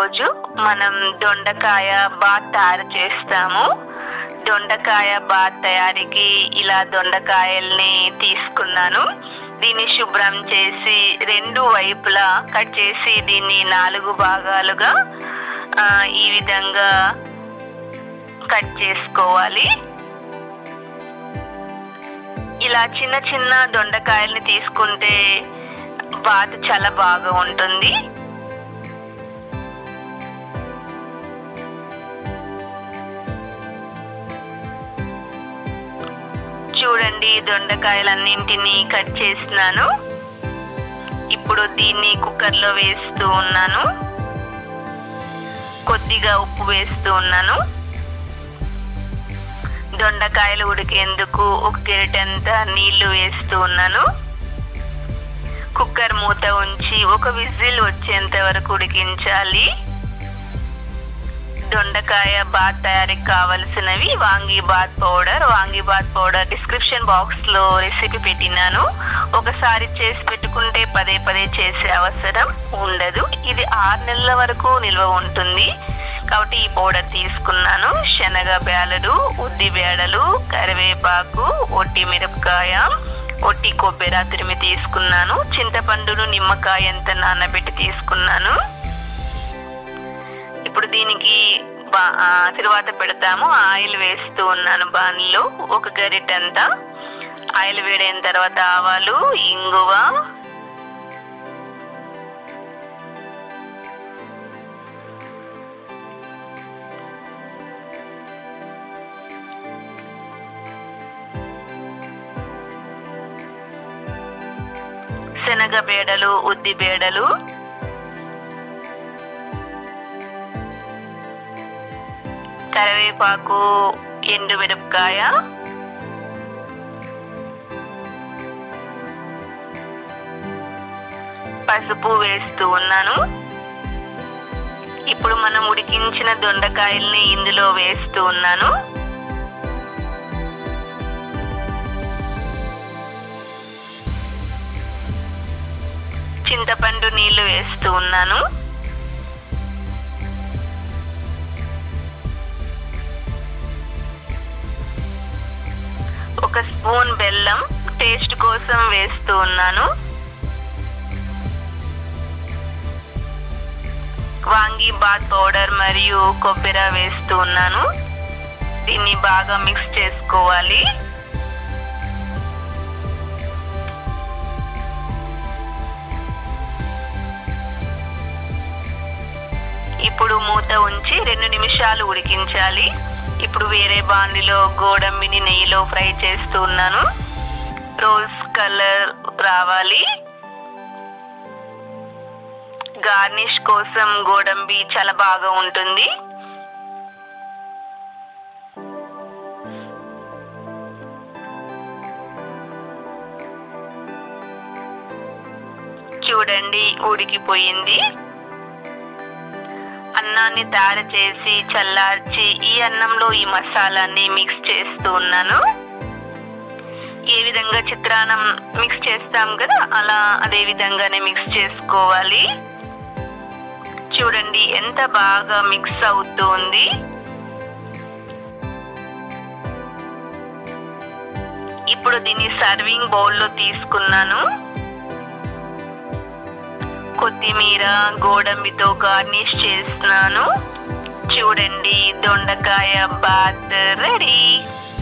ఈరోజు మనం దొండకాయ బాత్ తయారు చేస్తాము దొండకాయ బాత్ తయారీకి ఇలా దొండకాయల్ని తీసుకున్నాను దీన్ని శుభ్రం చేసి రెండు వైపులా కట్ చేసి దీన్ని నాలుగు భాగాలుగా ఆ, ఈ విధంగా కట్ చేసుకోవాలి ఇలా చిన్న చిన్న దొండకాయల్ని తీసుకుంటే బాత్ చాలా బాగా ఉంటుంది చూడండి దొండకాయలన్నింటినీ కట్ చేసినాను ఇప్పుడు దీన్ని కుక్కర్లో వేస్తూ ఉన్నాను కొద్దిగా ఉప్పు వేస్తూ ఉన్నాను దొండకాయలు ఉడికేందుకు ఒక గెరిటంత నీళ్లు వేస్తూ ఉన్నాను కుక్కర్ మూత ఉంచి ఒక విజిల్ వచ్చేంత వరకు ఉడికించాలి దొండకాయ బాత్ తయారీకి కావలసినవి vangi bath powder vangi bath powder description box లో రెసిపీ పెట్టినాను ఒకసారి చేసి పెట్టుకుంటే పదే పదే చేసే అవసరం ఉండదు ఇది ఆరు నెలల వరకు నిల్వ ఉంటుంది కాబట్టి ఈ పౌడర్ తీసుకున్నాను శనగ బేలలు ఉద్ది బేడలు కరివేపాకు ఒట్టి మిరపకాయ ఒట్టి కొబ్బరి తురిమి తీసుకున్నాను చింతపండును నిమ్మకాయ ఎంత నానబెట్టి తీసుకున్నాను ఇప్పుడు దీనికి బా- ఆ, తరువాత పెడతాము ఆయిల్ వేస్తూ ఉన్నాను బాణలో ఒక గరిటంత ఆయిల్ వేడైన తర్వాత ఆవాలు ఇంగువ శనగ బేడలు ఉద్ది బేడలు కరివేపాకు ఎండు మిరపకాయ పసుపు వేస్తూ ఉన్నాను ఇప్పుడు మనం ఉడికించిన దొండకాయల్ని ఇందులో వేస్తూ ఉన్నాను చింతపండు నీళ్లు వేస్తూ ఉన్నాను ఒక స్పూన్ బెల్లం టేస్ట్ కోసం వేస్తూ ఉన్నాను వాంగి బాత్ పౌడర్ మరియు కొబ్బరి వేస్తూ ఉన్నాను దీన్ని బాగా మిక్స్ చేసుకోవాలి ఇప్పుడు మూత ఉంచి రెండు నిమిషాలు ఉడికించాలి ఇప్పుడు వేరే బాండిలో గోడంబిని నెయ్యిలో ఫ్రై చేస్తూ ఉన్నాను రోజ్ కలర్ రావాలి గార్నిష్ కోసం గోడంబి చాలా బాగా ఉంటుంది చూడండి ఉడికిపోయింది అన్నాన్ని తయారు చేసి చల్లార్చి ఈ అన్నంలో ఈ మసాలాన్ని మిక్స్ చేస్తూ ఉన్నాను ఏ విధంగా చిత్రాన్నం మిక్స్ చేస్తాం కదా అలా అదే విధంగానే మిక్స్ చేసుకోవాలి చూడండి ఎంత బాగా మిక్స్ అవుతుంది ఇప్పుడు దీన్ని సర్వింగ్ బౌల్లో తీసుకున్నాను కొత్తిమీర గోడంబితో గార్నిష్ చేస్తున్నాను చూడండి దొండకాయ బాత్ రెడీ